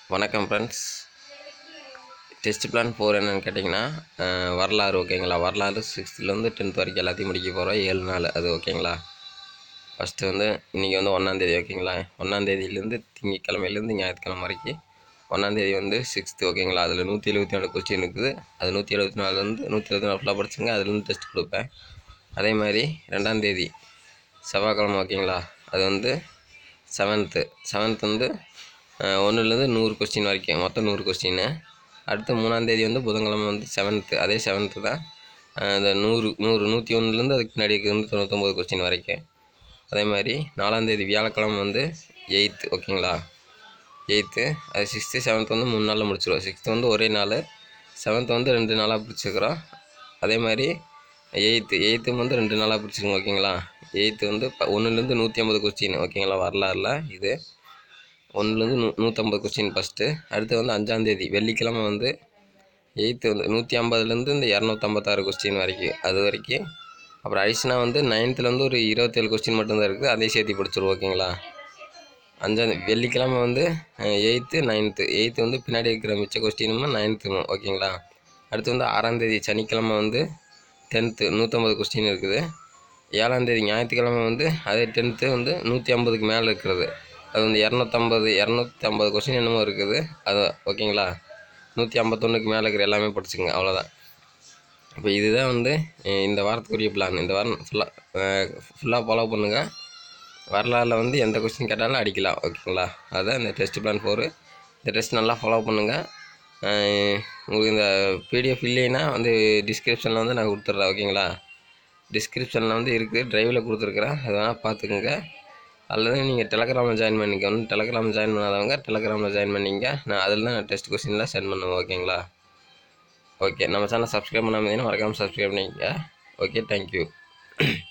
வணக்கம் friends test plan four என்னன்னு கேட்டிங்கன்னா அஹ், வரலாறு ஓகேங்களா வரலாறு சிக்ஸ்த்துலேருந்து டென்த் வரைக்கும் எல்லாத்தையும் முடிக்க போகிறோம் ஏழு நாள் அது ஓகேங்களா ஃபஸ்ட்டு வந்து இன்றைக்கி வந்து ஒன்றாந்தேதி ஓகேங்களா ஒன்றாந்தேதியிலேருந்து திங்கக்கிழமையிலேருந்து ஞாயிற்றுக்கிழமை வரைக்கும் ஒன்றாந்தேதி வந்து சிக்ஸ்த்து ஓகேங்களா அதில் நூற்றி எழுபத்தி நாலு கொஸ்டின் இருக்குது அது நூற்றி எழுபத்தி நாலுலேருந்து நூற்றி எழுபத்தி நாலு ஃபுல்லாக படிச்சுங்க அதுலேருந்து டெஸ்ட் கொடுப்பேன் அதே மாதிரி ரெண்டாந்தேதி செவ்வாய்க்கிழமை ஓகேங்களா அது வந்து செவன்த்து செவன்த் வந்து ஒன்றுலேருந்து நூறு கொஸ்டின் வரைக்கும் மொத்தம் நூறு கொஸ்டின் அடுத்து மூணாந்தேதி வந்து புதன்கிழமை வந்து செவன்த்து அதே செவன்த்து தான் அஹ் இந்த நூறு நூறு நூற்றி ஒன்றுலேருந்து அதுக்கு முன்னாடி வந்து தொண்ணூத்தொம்பது கொஸ்டின் வரைக்கும் அதே மாதிரி நாலாந்தேதி வியாழக்கிழமை வந்து எயித்து ஓகேங்களா எயித்து அது சிக்ஸ்த்து செவன்த் வந்து மூணு நாளில் முடிச்சிடுவோம் சிக்ஸ்த்து வந்து ஒரே நாள் செவன்த் வந்து ரெண்டு நாளாக பிடிச்சிக்கிறோம் அதே மாதிரி எயித்து எயித்து வந்து ரெண்டு நாளாக பிடிச்சிருங்க ஓகேங்களா எயித்து வந்து ப ஒன்றுலேருந்து நூற்றி ஐம்பது கொஸ்டின் ஓகேங்களா வரலாறுல இது ஒன்றுலேருந்து நூ நூற்றம்பது கொஸ்டின் ஃபஸ்ட்டு அடுத்து வந்து அஞ்சாந்தேதி வெள்ளிக்கிழமை வந்து எயித்து வந்து நூற்றி ஐம்பதுலேருந்து இந்த இரநூத்தம்பத்தாறு கொஸ்டின் வரைக்கும் அது வரைக்கும் அப்புறம் அடிஷனாக வந்து நைன்த்துலேருந்து ஒரு இருபத்தேழு கொஸ்டின் மட்டும்தான் இருக்குது அதையும் சேர்த்து படிச்சிருவோம் ஓகேங்களா அஞ்சாந்தேதி வெள்ளிக்கிழமை வந்து எயித்து நைன்த்து எயித்து வந்து பின்னாடி இருக்கிற மிச்ச கொஸ்டினும் நைன்த்தும் ஓகேங்களா அடுத்து வந்து ஆறாந்தேதி சனிக்கிழமை வந்து டென்த்து நூற்றம்பது கொஸ்டின் இருக்குது ஏழாந்தேதி ஞாயிற்றுக்கிழமை வந்து அதே டென்த்து வந்து நூற்றி ஐம்பதுக்கு மேலே இருக்கிறது அது வந்து இரநூத்தம்பது இரநூத்தி ஐம்பது கொஸ்டின் என்னமோ இருக்குது அது ஓகேங்களா நூற்றி ஐம்பத்தொன்றுக்கு மேலே இருக்கிற எல்லாமே படிச்சுங்க அவ்வளோதான் இப்போ இதுதான் வந்து அஹ், இந்த வாரத்துக்குரிய பிளான் இந்த வாரம் ஃபுல்லாக ஃபுல்லாக ஃபாலோ பண்ணுங்கள் வரலாறுல வந்து எந்த கொஸ்டின் கேட்டாலும் அடிக்கலாம் ஓகேங்களா அதுதான் இந்த டெஸ்ட் பிளான் ஃபோரு இந்த டெஸ்ட் நல்லா ஃபாலோ பண்ணுங்கள் உங்களுக்கு இந்த பிடிஎஃப் இல்லைன்னா வந்து டிஸ்கிரிப்ஷனில் வந்து நான் கொடுத்துட்றேன் ஓகேங்களா டிஸ்கிரிப்ஷனில் வந்து இருக்குது ட்ரைவில் கொடுத்துருக்குறேன் அதை வேணால் பார்த்துக்குங்க அல்லது நீங்கள் டெலகிராமில் ஜாயின் பண்ணிக்கணும் டெலகிராமில் ஜாயின் பண்ணாதவங்க டெலகிராமில் ஜாயின் பண்ணிங்க நான் அதில் தான் டெஸ்ட் கொஸ்டின்லாம் சென்ட் பண்ணுவேன் ஓகேங்களா ஓகே நம்ம சேனல் சப்ஸ்கிரைப் பண்ணாமல் இருந்தீங்கன்னா மறக்காமல் சப்ஸ்கிரைப் பண்ணிக்கங்க ஓகே தேங்க்யூ